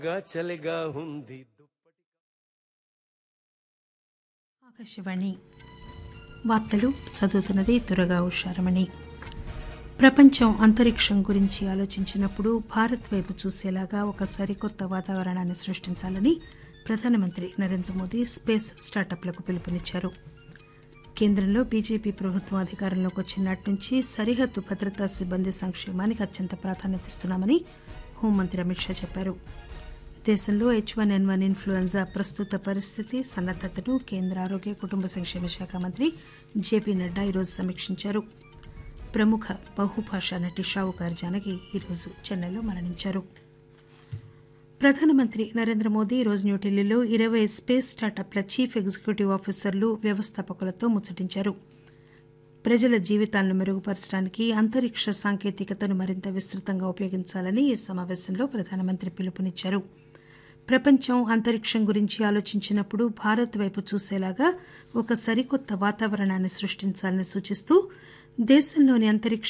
గా చలిగా ఉంది ఆకాశవాణి వార్తలు చదువుతున్నది త్వరగా ఉషారమణి ప్రపంచం అంతరిక్షం గురించి ఆలోచించినప్పుడు భారత్ వైపు చూసేలాగా ఒక సరికొత్త వాతావరణాన్ని సృష్టించాలని ప్రధానమంత్రి నరేంద్ర మోదీ స్పేస్ స్టార్టప్లకు పిలుపునిచ్చారు కేంద్రంలో బీజేపీ ప్రభుత్వం అధికారంలోకి వచ్చిన నాటి నుంచి సరిహద్దు భద్రతా సిబ్బంది సంక్షేమానికి అత్యంత ప్రాధాన్యత ఇస్తున్నామని హోంమంత్రి అమిత్ షా చెప్పారు దేశంలో H one N one influenza ప్రస్తుత పరిస్థితి సన్నద్దతను కేంద్ర ఆరోగ్య కుటుంబ సంక్షేమ శాఖ మంత్రి జేపీ నడ్డా ఈరోజు సమీక్షించారు ప్రముఖ బహుభాషా నటి షావుకార్ జానకి ఈరోజు చెన్నైలో మరణించారు ప్రధానమంత్రి నరేంద్ర మోదీ ఈరోజు న్యూఢిల్లీలో ఇరవై స్పేస్ స్టార్టప్ల చీఫ్ ఎగ్జిక్యూటివ్ ఆఫీసర్లు వ్యవస్థాపకులతో ముచ్చటించారు ప్రజల జీవితాలను మెరుగుపరచడానికి అంతరిక్ష సాంకేతికతను మరింత విస్తృతంగా ఉపయోగించాలని ఈ సమావేశంలో ప్రధానమంత్రి పిలుపునిచ్చారు ప్రపంచం అంతరిక్షం గురించి ఆలోచించినప్పుడు భారత్ వైపు చూసేలాగా ఒక సరికొత్త వాతావరణాన్ని సృష్టించాలని సూచిస్తూ దేశంలోని అంతరిక్ష